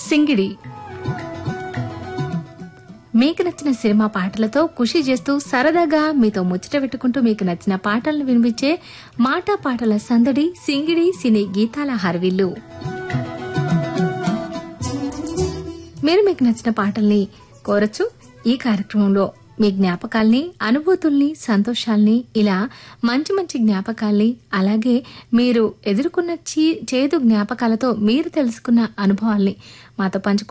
సింగిడి మీకు నచ్చిన సినిమా పాటలతో ఖుషి చేస్తూ సరదాగా మీతో ముచ్చట పెట్టుకుంటూ మీకు నచ్చిన పాటలను వినిపించే మాట పాటల సందడి సింగిడి సినీ గీతాల హర్విల్లు మీరు మీకు నచ్చిన పాటల్ని కోరచ్చు ఈ కార్యక్రమంలో మీ జ్ఞాపకాల్ని అనుభూతుల్ని సంతోషాల్ని ఇలా మంచి మంచి జ్ఞాపకాల్ని అలాగే మీరు ఎదుర్కొన్న చీ- చేదు జ్ఞాపకాలతో మీరు తెలుసుకున్న అనుభవాల్ని మాతో పంచుకు